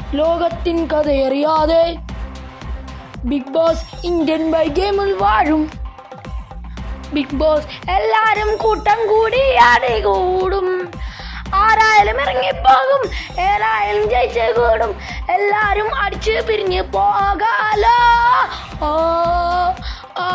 ലോകത്തിൻ കഥയറിയാതെ Big Boss Indian ബൈ ഗെയിമിൽ വാഴും ബിഗ് ബോസ് എല്ലാരും കൂട്ടം കൂടി ആടി കൂടും ആരായാലും ഇറങ്ങിപ്പോകും ഏതായാലും ജയിച്ചേ കൂടും എല്ലാരും അടിച്ച് പിരിഞ്ഞ് പോകാലോ ഓ ആ,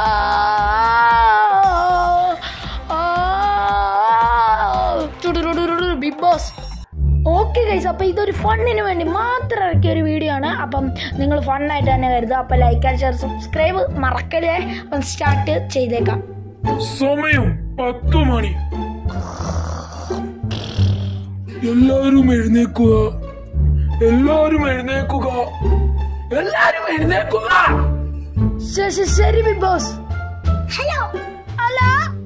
ആ, ടുടുടുടുടുടു, ബിഗ് ബോസ് ഓക്കെ ഗൈസ് അപ്പോൾ ഇതൊരു ഫണ്ണിന് വേണ്ടി മാത്രം ഇറക്കിയ ഒരു വീഡിയോ ആണ് അപ്പം നിങ്ങൾ ഫണ്ണായിട്ട് തന്നെ കരുതുക അപ്പോൾ ലൈക്ക് ആൻഡ് ഷെയർ സബ്സ്ക്രൈബ് മറക്കല്ലേ അപ്പം സ്റ്റാർട്ട് ചെയ്തേക്കാം സമയം പത്തു മണി എല്ലാവരും എഴുന്നേക്കുക എല്ലാവരും എഴുന്നേക്കുക എല്ലാവരും എഴുന്നേക്കുക ശ- ശ- ശരി ബിഗ് ബോസ് ഹലോ ഹലോ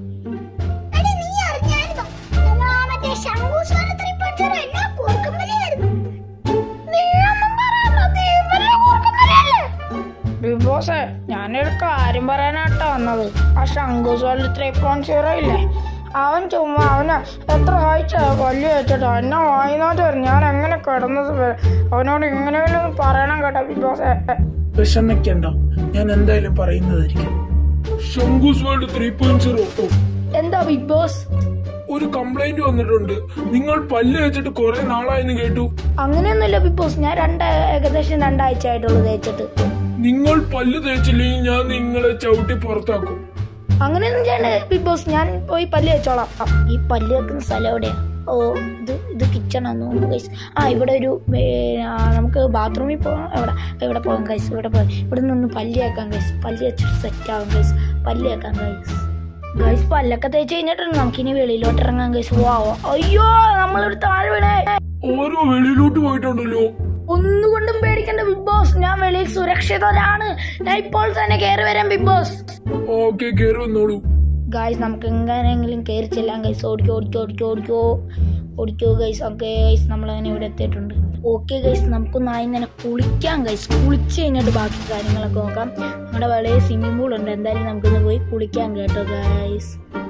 എടി നീ അറിഞ്ഞായിരുന്നോ നമ്മൾ ആ മറ്റേ ശംഖു സ്വാര ത്രിപഞ്ചർ എന്നാ കൂർക്കമ്പലിയായിരുന്നു നീയൊന്നും പറയണ്ട നീ ഇവരുടെ കൂർക്കമ്പലിയല്ലേ ബിഗ് ബോസ് ഞാനൊരു കാര്യം പറയാനാട്ടോ വന്നത് ആ ശംഖുസ്വാലി ത്രീ പോയിന്റ് സീറോ ഇല്ലേ അവൻ ചുമ്മാ അവന് എത്ര ആഴ്ച കൊല്ലി വെച്ചിട്ടോ എന്നെ വായിനോട്ട് വരും ഞാൻ എങ്ങനെ കിടന്നത് വരെ. അവനോട് ഇങ്ങനെയെങ്കിലും പറയണം കേട്ടോ ബിഗ് ബോസ് വിഷമിക്കണ്ട ഞാൻ എന്തായാലും പറയുന്നതായിരിക്കും ശംഖുസ് വേൾഡ് ത്രീ പോയിന്റ് സീറോ എന്താ ബിഗ് ബോസ് ഒരു കംപ്ലൈന്റ് വന്നിട്ടുണ്ട് നിങ്ങൾ പല്ല് വെച്ചിട്ട് കുറെ നാളായെന്ന് കേട്ടു അങ്ങനെയൊന്നുമില്ല ബിഗ് ബോസ് ഞാൻ രണ്ട് ഏകദേശം രണ്ടാഴ്ച ആയിട്ടുള്ളൂ തേച്ചിട്ട് നിങ്ങൾ പല്ല് തേച്ചില്ലെങ്കിൽ ഞാൻ നിങ്ങളെ ചവിട്ടി പുറത്താക്കും അങ്ങനെയൊന്നും ചെയ്യണ്ട ബിഗ് ബോസ് ഞാൻ പോയി പല്ല് വെച്ചോളാം ആ, ഈ പല്ല് വെക്കുന്ന സ്ഥലം എവിടെയാ ഓ ഇത് ഇത് കിച്ചണാന്ന് തോന്നുന്നു ഗൈസ് ആ ഇവിടെ ഒരു ഏ, ആ, നമുക്ക് ബാത്റൂമിൽ പോകാം എവിടെ ഇവിടെ പോകാം ഗൈസ് ഇവിടെ പോകാം ഇവിടെ നിന്ന് പല്ല് വെക്കാം ഗൈസ് പല്ല് വെച്ചിട്ട് സെറ്റ് ആവും ഗൈസ് പല്ല് വെക്കാം ഗൈസ് ഗൈസ് പല്ലൊക്കെ തേച്ച് കഴിഞ്ഞിട്ടുണ്ട് നമുക്കിനി വെളിയിലോട്ട് ഇറങ്ങാം ഗൈസ് വാ അയ്യോ നമ്മളിവിടെ താഴെ വീണേ ഓരോ വെളിയിലോട്ട് പോയിട്ടുണ്ടല്ലോ ഒന്നുകൊണ്ടും പേടിക്കണ്ട ബിഗ് ബോസ് ഞാൻ വെളിയിൽ സുരക്ഷിതനാണ് ഞാൻ ഇപ്പോൾ തന്നെ കയറി വരാം ബിഗ് ബോസ് ഓക്കെ കയറി വന്നോളൂ ഗായ്സ് നമുക്ക് എങ്ങനെയെങ്കിലും കയറി ചെല്ലാം ഗൈസ് ഓടിക്കോ ഓടിക്കോ ഓടിക്കോ ഓടിക്കോ ഓടിക്കോ ഗൈസ് ഓക്കെ ഗൈസ് നമ്മളങ്ങനെ ഇവിടെ എത്തിയിട്ടുണ്ട് ഓക്കെ ഗൈസ് നമുക്കൊന്ന് ആയി തന്നെ കുളിക്കാം ഗൈസ് കുളിച്ച് കഴിഞ്ഞിട്ട് ബാക്കി കാര്യങ്ങളൊക്കെ നോക്കാം നമ്മുടെ വളരെ സ്വിമ്മിംഗ് പൂൾ ഉണ്ട് എന്തായാലും നമുക്കൊന്ന് പോയി കുളിക്കാം കേട്ടോ ഗൈസ്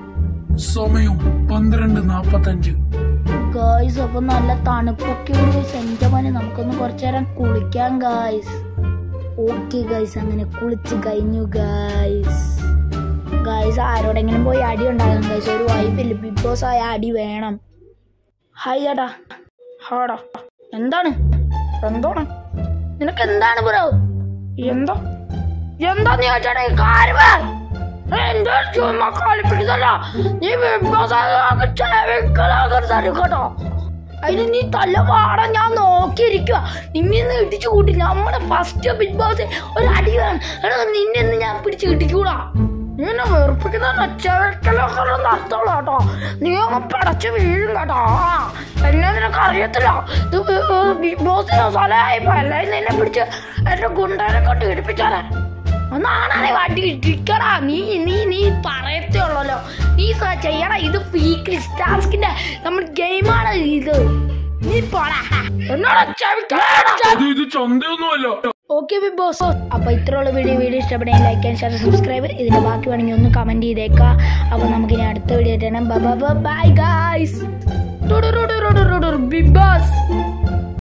സമയം പന്ത്രണ്ട് നാപ്പത്തഞ്ച് ഗായ്സ് അപ്പൊ നല്ല തണുപ്പൊക്കെ ഉണ്ട് ഗൈസ് എന്റെ മോനെ നമുക്കൊന്ന് കുറച്ചു നേരം കുളിക്കാം ഗായ്സ് ഓക്കെ ഗൈസ് അങ്ങനെ കുളിച്ച് കഴിഞ്ഞു ഗായ്സ് ഗായ്സ് ആരോടെങ്കിലും പോയി അടി ഉണ്ടാകാം ഗൈസ് ഒരു വൈബില്ല ബിഗ് ബോസ് ആയ അടി വേണം ഹായ് ചേട്ടാ ഹാടാ എന്താണ് എന്താണ് നിനക്ക് എന്താണ് ബ്രോ എന്താ എന്താ നീ ചേട്ടാ ഈ കാര്യം പറ. എന്റെ ചുമ്മാ കളിപ്പിക്കുന്നല്ല നീ ബിഗ് ബോസ് ആകെ ചെവിക്കലാകരുത് കേട്ടോ അതിന് നീ തല്ല പാടാൻ ഞാൻ നോക്കിയിരിക്കുക നിന്നെ ഇടിച്ചു കൂട്ടി നമ്മുടെ ഫസ്റ്റ് ബിഗ് ബോസ് ഒരു അടി വേണം എടാ നിന്നെ ഒന്ന് ഞാൻ പിടിച്ച് കിട്ടിക്കൂടാ നീ എന്നെ വെറുപ്പിക്കുന്ന ചെവിക്കലൊക്കെ നടത്തോളൂ കേട്ടോ നീ അങ്ങ് പടച്ച് വീഴും കേട്ടോ ആ, എന്നെ നിനക്ക് അറിയത്തില്ല ഇത് ബിഗ് ബോസിന്റെ സ്ഥലമായി അല്ലേ നിന്നെ പിടിച്ച് എന്റെ ഗുണ്ടനെ കൊണ്ട് ഇടിപ്പിച്ചാലേ ഒന്നാണെ വണ്ടി ഇടിക്കടാ നീ നീ നീ പറയത്തേ ഉള്ളല്ലോ നീ സ- ചെയ്യടാ ഇത് ഫീക്ക് ടാസ്കിന്റെ നമ്മൾ ഗെയിമാണ് ഇത് നീ പോടാ എന്നോട് അത് ഇത് ചന്തയൊന്നുമല്ല ഓക്കെ ബിഗ് ബോസ് അപ്പൊ ഇത്രയുള്ള വീഡിയോ വീഡിയോ ഇഷ്ടപ്പെടുന്ന ലൈക്ക് ആൻഡ് ഷെയർ സബ്സ്ക്രൈബ് ഇതിന്റെ ബാക്കി വേണമെങ്കിൽ ഒന്ന് കമന്റ് ചെയ്തേക്കാം അപ്പൊ നമുക്ക് ഇനി അടുത്ത video bye guys Big boss